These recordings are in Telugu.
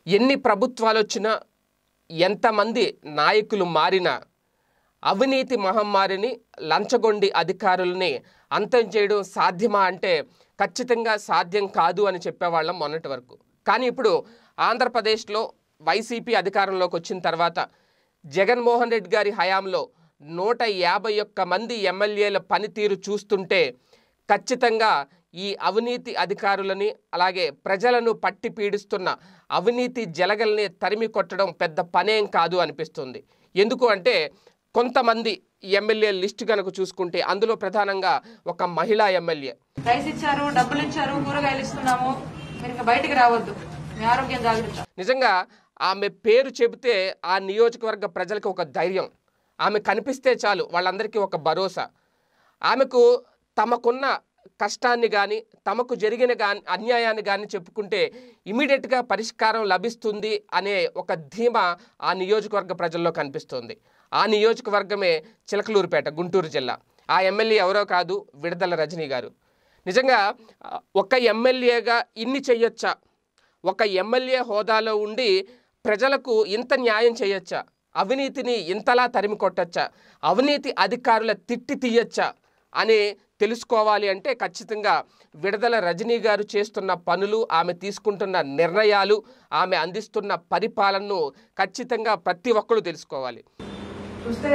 ఎన్ని ప్రభుత్వాలు వచ్చినా ఎంతమంది నాయకులు మారినా అవినీతి మహమ్మారిని లంచగొండి అధికారుల్ని అంతం చేయడం సాధ్యమా అంటే ఖచ్చితంగా సాధ్యం కాదు అని చెప్పేవాళ్ళం మొన్నటి వరకు కానీ ఇప్పుడు ఆంధ్రప్రదేశ్లో వైసీపీ అధికారంలోకి వచ్చిన తర్వాత జగన్మోహన్ రెడ్డి గారి హయాంలో నూట యాభై ఒక్క మంది ఎమ్మెల్యేల పనితీరు చూస్తుంటే ఖచ్చితంగా ఈ అవినీతి అధికారులని అలాగే ప్రజలను పట్టి పీడిస్తున్న అవినీతి జలగల్ని తరిమి కొట్టడం పెద్ద పనేం కాదు అనిపిస్తుంది ఎందుకు అంటే కొంతమంది ఎమ్మెల్యే లిస్టు కనుక చూసుకుంటే అందులో ప్రధానంగా ఒక మహిళా ఎమ్మెల్యే రైస్ ఇచ్చారు డబ్బులు ఇచ్చారు కూరగాయలు ఇస్తున్నాము మీరు ఇంకా బయటికి రావద్దు మీ ఆరోగ్యం జాగ్రత్త నిజంగా ఆమె పేరు చెబితే ఆ నియోజకవర్గ ప్రజలకు ఒక ధైర్యం ఆమె కనిపిస్తే చాలు వాళ్ళందరికీ ఒక భరోసా ఆమెకు తమకున్న కష్టాన్ని కానీ తమకు జరిగిన కానీ అన్యాయాన్ని కానీ చెప్పుకుంటే ఇమీడియట్గా పరిష్కారం లభిస్తుంది అనే ఒక ధీమా ఆ నియోజకవర్గ ప్రజల్లో కనిపిస్తుంది ఆ నియోజకవర్గమే చిలకలూరుపేట గుంటూరు జిల్లా ఆ ఎమ్మెల్యే ఎవరో కాదు విడదల రజనీ గారు నిజంగా ఆ, ఒక ఎమ్మెల్యేగా ఇన్ని చెయ్యొచ్చా ఒక ఎమ్మెల్యే హోదాలో ఉండి ప్రజలకు ఇంత న్యాయం చేయొచ్చా అవినీతిని ఇంతలా తరిమి కొట్టచ్చా అవినీతి అధికారుల తిట్టి తీయచ్చా అని తెలుసుకోవాలి అంటే ఖచ్చితంగా విడదల రజనీ గారు చేస్తున్న పనులు ఆమె తీసుకుంటున్న నిర్ణయాలు ఆమె అందిస్తున్న పరిపాలనను ఖచ్చితంగా ప్రతి ఒక్కరూ తెలుసుకోవాలి చూస్తే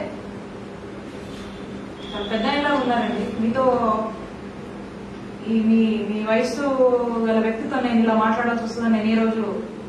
చాలా పెద్ద ఆయనలా ఉన్నారండి మీతో ఈ మీ మీ వయసు గల వ్యక్తితో నేను ఇలా మాట్లాడాల్సి వస్తుందని నేను ఈ రోజు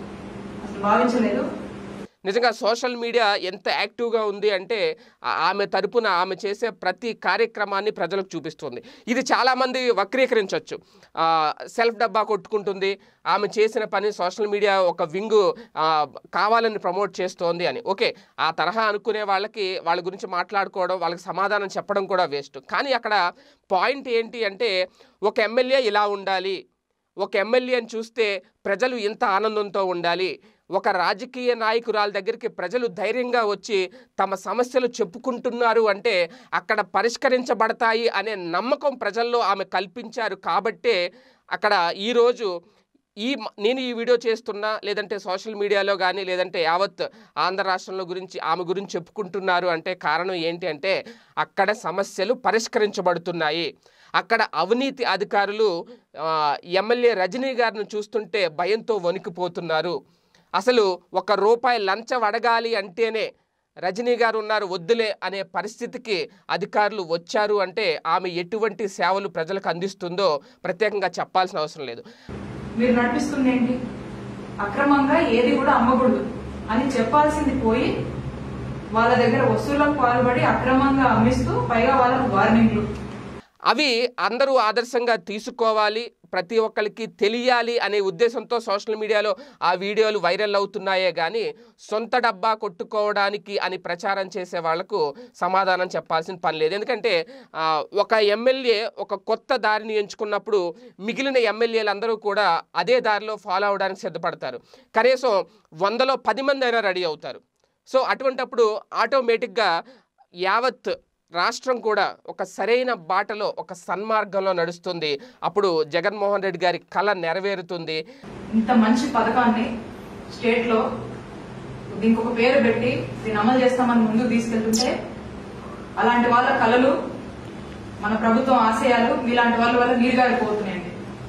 అసలు భావించలేదు నిజంగా సోషల్ మీడియా ఎంత యాక్టివ్గా ఉంది అంటే ఆ- ఆమె తరపున ఆమె చేసే ప్రతి కార్యక్రమాన్ని ప్రజలకు చూపిస్తుంది ఇది చాలామంది వక్రీకరించవచ్చు ఆ, సెల్ఫ్ డబ్బా కొట్టుకుంటుంది ఆమె చేసిన పని సోషల్ మీడియా ఒక వింగు ఆ, కావాలని ప్రమోట్ చేస్తోంది అని ఓకే ఆ తరహా అనుకునే వాళ్ళకి వాళ్ళ గురించి మాట్లాడుకోవడం వాళ్ళకి సమాధానం చెప్పడం కూడా వేస్ట్ కానీ అక్కడ పాయింట్ ఏంటి అంటే ఒక ఎమ్మెల్యే ఇలా ఉండాలి ఒక ఎమ్మెల్యేని చూస్తే ప్రజలు ఇంత ఆనందంతో ఉండాలి ఒక రాజకీయ నాయకురాల దగ్గరికి ప్రజలు ధైర్యంగా వచ్చి తమ సమస్యలు చెప్పుకుంటున్నారు అంటే అక్కడ పరిష్కరించబడతాయి అనే నమ్మకం ప్రజల్లో ఆమె కల్పించారు కాబట్టే అక్కడ ఈరోజు ఈ మ- నేను ఈ వీడియో చేస్తున్నా లేదంటే సోషల్ మీడియాలో కానీ లేదంటే యావత్ ఆంధ్ర రాష్ట్రంలో గురించి ఆమె గురించి చెప్పుకుంటున్నారు అంటే కారణం ఏంటి అంటే అక్కడ సమస్యలు పరిష్కరించబడుతున్నాయి అక్కడ అవినీతి అధికారులు ఆ, ఎమ్మెల్యే రజనీ గారిని చూస్తుంటే భయంతో వణికిపోతున్నారు అసలు ఒక రూపాయి లంచం అడగాలి అంటేనే రజనీ గారు ఉన్నారు వద్దులే అనే పరిస్థితికి అధికారులు వచ్చారు అంటే ఆమె ఎటువంటి సేవలు ప్రజలకు అందిస్తుందో ప్రత్యేకంగా చెప్పాల్సిన అవసరం లేదు మీరు నడిపిస్తుంది ఏంటి అక్రమంగా ఏది కూడా అమ్మకూడదు అని చెప్పాల్సింది పోయి వాళ్ళ దగ్గర వస్తువులకు పాల్పడి అక్రమంగా అమ్మిస్తూ పైగా వాళ్ళకు వార్నింగ్లు అవి అందరూ ఆదర్శంగా తీసుకోవాలి ప్రతి ఒక్కరికి తెలియాలి అనే ఉద్దేశంతో సోషల్ మీడియాలో ఆ వీడియోలు వైరల్ అవుతున్నాయే కానీ సొంత డబ్బా కొట్టుకోవడానికి అని ప్రచారం చేసే వాళ్లకు సమాధానం చెప్పాల్సిన పని లేదు ఎందుకంటే ఆ, ఒక ఎమ్మెల్యే ఒక కొత్త దారిని ఎంచుకున్నప్పుడు మిగిలిన ఎమ్మెల్యేలందరూ కూడా అదే దారిలో ఫాలో అవడానికి సిద్ధపడతారు కనీసం వందలో పది మంది అయినా రెడీ అవుతారు సో అటువంటప్పుడు ఆటోమేటిక్గా యావత్ రాష్ట్రం కూడా ఒక సరైన బాటలో ఒక సన్మార్గంలో నడుస్తుంది అప్పుడు జగన్మోహన్ రెడ్డి గారి కళ నెరవేరుతుంది ఇంత మంచి పథకాన్ని స్టేట్ లో దీనికి ఒక పేరు పెట్టి దీన్ని అమలు చేస్తామని ముందుకు తీసుకెళ్తుంటే అలాంటి వాళ్ళ కళలు మన ప్రభుత్వం ఆశయాలు మీలాంటి వాళ్ళ వల్ల నీరుగారిపోతున్నాయండి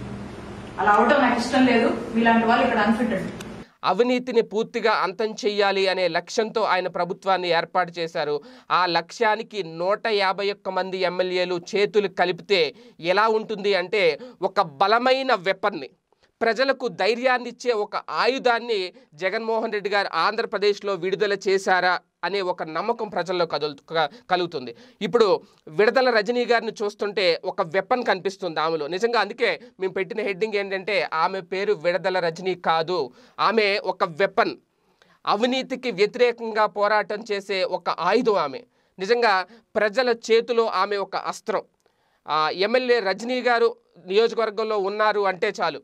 అలా అవటం నాకు ఇష్టం లేదు మీలాంటి వాళ్ళు ఇక్కడ అన్ఫిట్ అండి అవినీతిని పూర్తిగా అంతం చెయ్యాలి అనే లక్ష్యంతో ఆయన ప్రభుత్వాన్ని ఏర్పాటు చేశారు ఆ లక్ష్యానికి నూట యాభై ఒక్క మంది ఎమ్మెల్యేలు చేతులు కలిపితే ఎలా ఉంటుంది అంటే ఒక బలమైన వెపన్ని ప్రజలకు ధైర్యాన్ని ఇచ్చే ఒక ఆయుధాన్ని జగన్మోహన్ రెడ్డి గారు ఆంధ్రప్రదేశ్లో విడుదల చేశారా అనే ఒక నమ్మకం ప్రజల్లో కదులు క- కలుగుతుంది ఇప్పుడు విడుదల రజనీ గారిని చూస్తుంటే ఒక వెపన్ కనిపిస్తుంది ఆమెలో నిజంగా అందుకే మేము పెట్టిన హెడ్డింగ్ ఏంటంటే ఆమె పేరు విడుదల రజనీ కాదు ఆమె ఒక వెపన్ అవినీతికి వ్యతిరేకంగా పోరాటం చేసే ఒక ఆయుధం ఆమె నిజంగా ప్రజల చేతిలో ఆమె ఒక అస్త్రం ఆ, ఎమ్మెల్యే రజనీ గారు నియోజకవర్గంలో ఉన్నారు అంటే చాలు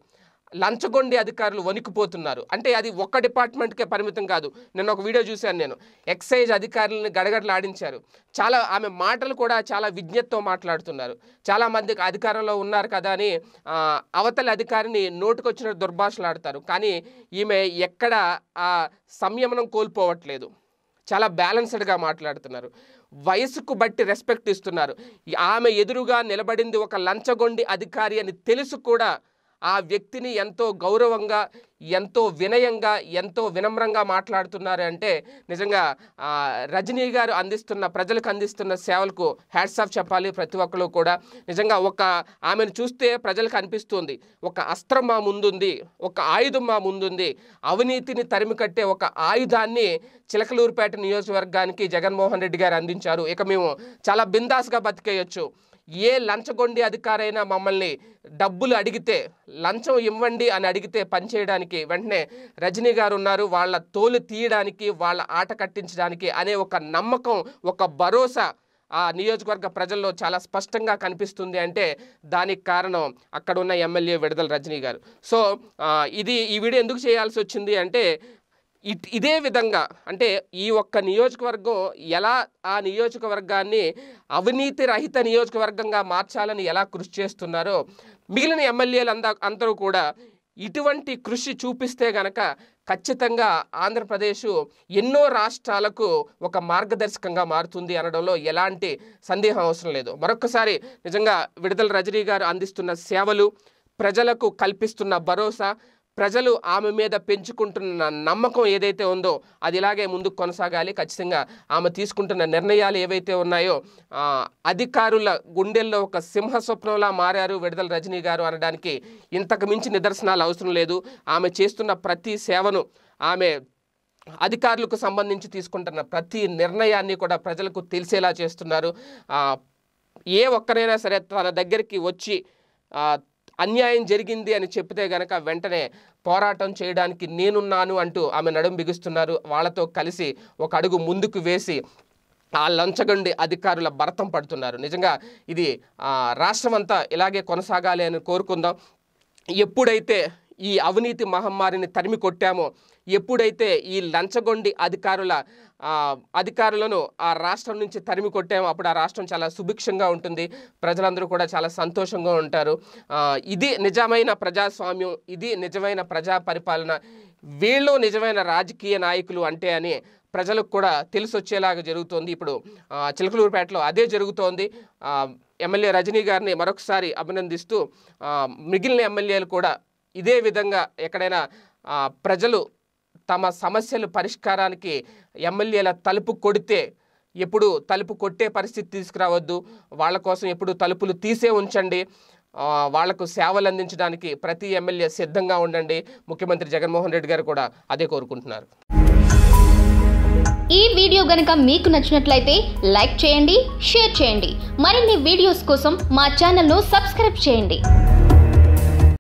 లంచగొండి అధికారులు వణికిపోతున్నారు అంటే అది ఒక్క డిపార్ట్మెంట్కే పరిమితం కాదు నేను ఒక వీడియో చూశాను నేను ఎక్సైజ్ అధికారులను గడగడలాడించారు చాలా ఆమె మాటలు కూడా చాలా విజ్ఞతతో మాట్లాడుతున్నారు చాలా మంది అధికారంలో ఉన్నారు కదా అని ఆ, అవతలి అధికారిని నోటుకొచ్చిన దుర్భాషలాడతారు కానీ ఈమె ఎక్కడ ఆ సంయమనం కోల్పోవట్లేదు చాలా బ్యాలెన్స్డ్గా మాట్లాడుతున్నారు వయసుకు బట్టి రెస్పెక్ట్ ఇస్తున్నారు ఈ ఆమె ఎదురుగా నిలబడింది ఒక లంచగొండి అధికారి అని తెలుసు కూడా ఆ వ్యక్తిని ఎంతో గౌరవంగా ఎంతో వినయంగా ఎంతో వినమ్రంగా మాట్లాడుతున్నారు అంటే నిజంగా ఆ, రజనీ గారు అందిస్తున్న ప్రజలకు అందిస్తున్న సేవలకు హ్యాట్స్ ఆఫ్ చెప్పాలి ప్రతి ఒక్కరు కూడా నిజంగా ఒక ఆమెను చూస్తే ప్రజలకు అనిపిస్తుంది ఒక అస్త్రం మా ముందుంది ఒక ఆయుధం మా ముందుంది అవినీతిని తరిమి కట్టే ఒక ఆయుధాన్ని చిలకలూరుపేట నియోజకవర్గానికి జగన్మోహన్ రెడ్డి గారు అందించారు ఇక మేము చాలా బిందాస్గా బతికేయచ్చు ఏ లంచగొండి అధికారైనా మమ్మల్ని డబ్బులు అడిగితే లంచం ఇవ్వండి అని అడిగితే పనిచేయడానికి వెంటనే రజనీ గారు ఉన్నారు వాళ్ళ తోలు తీయడానికి వాళ్ళ ఆట కట్టించడానికి అనే ఒక నమ్మకం ఒక భరోసా ఆ నియోజకవర్గ ప్రజల్లో చాలా స్పష్టంగా కనిపిస్తుంది అంటే దానికి కారణం అక్కడ ఉన్న ఎమ్మెల్యే విడుదల రజనీ గారు సో ఆ, ఇది ఈ వీడియో ఎందుకు చేయాల్సి వచ్చింది అంటే ఇట్ ఇదే విధంగా అంటే ఈ ఒక్క నియోజకవర్గం ఎలా ఆ నియోజకవర్గాన్ని అవినీతి రహిత నియోజకవర్గంగా మార్చాలని ఎలా కృషి చేస్తున్నారో మిగిలిన ఎమ్మెల్యేలు అంద అందరూ కూడా ఇటువంటి కృషి చూపిస్తే గనక ఖచ్చితంగా ఆంధ్రప్రదేశ్ ఎన్నో రాష్ట్రాలకు ఒక మార్గదర్శకంగా మారుతుంది అనడంలో ఎలాంటి సందేహం అవసరం లేదు మరొకసారి నిజంగా విడుదల రజనీ గారు అందిస్తున్న సేవలు ప్రజలకు కల్పిస్తున్న భరోసా ప్రజలు ఆమె మీద పెంచుకుంటున్న నమ్మకం ఏదైతే ఉందో అది ఇలాగే ముందుకు కొనసాగాలి ఖచ్చితంగా ఆమె తీసుకుంటున్న నిర్ణయాలు ఏవైతే ఉన్నాయో ఆ, అధికారుల గుండెల్లో ఒక సింహ స్వప్నంలా మారారు విడుదల రజనీ గారు అనడానికి ఇంతకు మించి నిదర్శనాలు అవసరం లేదు ఆమె చేస్తున్న ప్రతి సేవను ఆమె అధికారులకు సంబంధించి తీసుకుంటున్న ప్రతి నిర్ణయాన్ని కూడా ప్రజలకు తెలిసేలా చేస్తున్నారు ఆ, ఏ ఒక్కరైనా సరే తన దగ్గరికి వచ్చి ఆ, అన్యాయం జరిగింది అని చెప్తే గనక వెంటనే పోరాటం చేయడానికి నేనున్నాను అంటూ ఆమె నడుం బిగుస్తున్నారు వాళ్ళతో కలిసి ఒక అడుగు ముందుకు వేసి ఆ లంచగొండి అధికారుల భరతం పడుతున్నారు నిజంగా ఇది ఆ, రాష్ట్రం అంతా ఇలాగే కొనసాగాలి అని కోరుకుందాం ఎప్పుడైతే ఈ అవినీతి మహమ్మారిని తరిమి కొట్టామో ఎప్పుడైతే ఈ లంచగొండి అధికారుల ఆ, అధికారులను ఆ రాష్ట్రం నుంచి తరిమి కొట్టామో అప్పుడు ఆ రాష్ట్రం చాలా సుభిక్షంగా ఉంటుంది ప్రజలందరూ కూడా చాలా సంతోషంగా ఉంటారు ఆ, ఇది నిజమైన ప్రజాస్వామ్యం ఇది నిజమైన ప్రజా పరిపాలన వీళ్ళు నిజమైన రాజకీయ నాయకులు అంటే అని ప్రజలకు కూడా తెలిసి వచ్చేలాగా జరుగుతోంది ఇప్పుడు ఆ, చిలకలూరుపేటలో అదే జరుగుతోంది ఆ, ఎమ్మెల్యే రజనీ గారిని మరొకసారి అభినందిస్తూ ఆ, మిగిలిన ఎమ్మెల్యేలు కూడా ఇదే విధంగా ఎక్కడైనా ఆ, ప్రజలు తమ సమస్యల పరిష్కారానికి ఎమ్మెల్యేల తలుపు కొడితే ఎప్పుడు తలుపు కొట్టే పరిస్థితి తీసుకురావద్దు వాళ్ళ కోసం ఎప్పుడు తలుపులు తీసే ఉంచండి ఆ, వాళ్లకు సేవలు అందించడానికి ప్రతి ఎమ్మెల్యే సిద్ధంగా ఉండండి ముఖ్యమంత్రి జగన్మోహన్ రెడ్డి గారు కూడా అదే కోరుకుంటున్నారు ఈ వీడియో గనుక మీకు నచ్చినట్లయితే లైక్ చేయండి షేర్ చేయండి మరిన్ని వీడియోస్ కోసం మా ఛానల్ను సబ్స్క్రైబ్ చేయండి